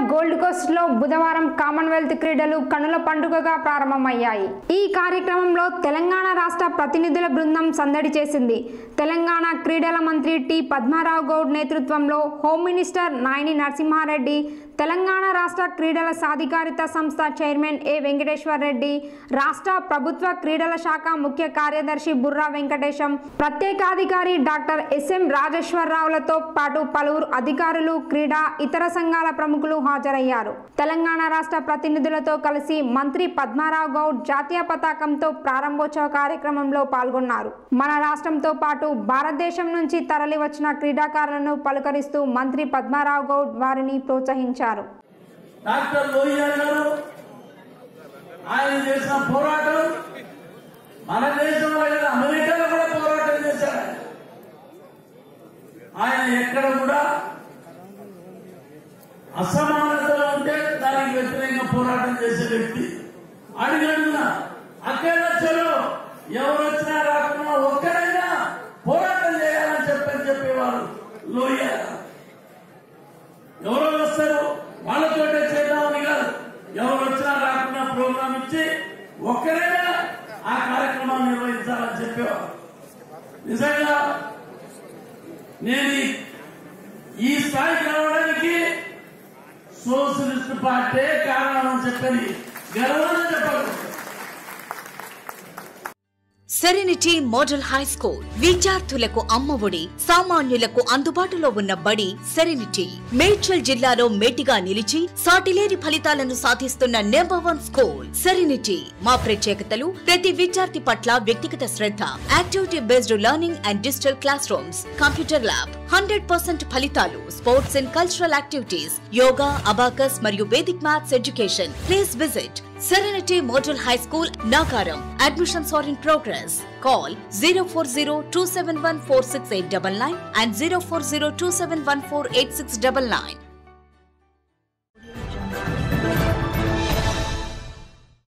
Gold Coast లో బుధవారం Commonwealth క్రీడలు కనుల పండుగగా ప్రారంభమయ్యాయి ఈ కార్యక్రమంలో తెలంగాణ రాష్ట్ర ప్రతినిధుల బృందం సందడి చేసింది తెలంగాణ క్రీడల మంత్రి టి పద్మారావు గౌడ్ నేతృత్వంలో హోమ్ మినిస్టర్ నాయని నరసింహారెడ్డి తెలంగాణ రాష్ట్ర క్రీడల సాధికారిత సంస్థ చైర్మన్ ఏ వెంకటేశ్వర్ రెడ్డి రాష్ట్ర ప్రభుత్వ క్రీడల శాఖ ముఖ్య కార్యదర్శి బుర్రా వెంకటేశం ప్రత్యేకాధికారి డాక్టర్ ఎస్ఎం రాజేశ్వరరావులతో పాటు పలువురు అధికారులు క్రీడా ఇతర సంఘాల ప్రముఖులు హాజరయ్యారు తెలంగాణ రాష్ట్ర ప్రతినిధులతో కలిసి మంత్రి పద్మారావు గౌడ్ జాతీయ పతాకంతో ప్రారంభోత్సవ కార్యక్రమంలో పాల్గొన్నారు మన రాష్ట్రంతో పాటు భారతదేశం నుంచి తరలి వచ్చిన క్రీడాకారులను పలుకరిస్తూ మంత్రి పద్మారావు గౌడ్ వారిని ప్రోత్సహించారు డాక్టర్ లోహియా గారు ఆయన చేసిన పోరాటం మన దేశంలో లేదా అమెరికాలో కూడా పోరాటం చేశారు ఆయన. ఆయన ఎక్కడ కూడా అసమానతలు ఉంటే దానికి వ్యతిరేకంగా పోరాటం చేసే వ్యక్తి అడిగడుగున అక్కడ చలో ఎవరు వచ్చినా రాకున్నా ఒక్కరైనా పోరాటం చేయాలని చెప్పని చెప్పేవారు లోహియా గారు. ఎవరో వస్తారు వాళ్ళతోటే చేద్దామని కాదు ఎవరు వచ్చినా రాకుండా ప్రోగ్రాం ఇచ్చి ఒక్కరైనా ఆ కార్యక్రమాన్ని నిర్వహించాలని చెప్పేవారు నిజంగా నేను ఈ- ఈ స్థాయికి రావడానికి సోషలిస్ట్ పార్టీ కారణం అని చెప్పని గర్వంగా చెప్పగలను సెరెనిటీ మోడల్ హై స్కూల్ విద్యార్థులకు అమ్మఒడి సామాన్యులకు అందుబాటులో ఉన్న బడి సెరెనిటీ మేడ్చల్ జిల్లాలో మేటిగా నిలిచి సాటిలేని ఫలితాలను సాధిస్తున్న నెంబర్ వన్ స్కూల్ సెరెనిటీ మా ప్రత్యేకతలు ప్రతి విద్యార్థి పట్ల వ్యక్తిగత శ్రద్ధ activity based learning and digital class rooms computer lab hundred percent ఫలితాలు sports and cultural activities yoga abacus మరియు Vedic maths education please visit Serenity Model High School, Nagaram. Admissions are in progress. Call 040 and 040 271 8699.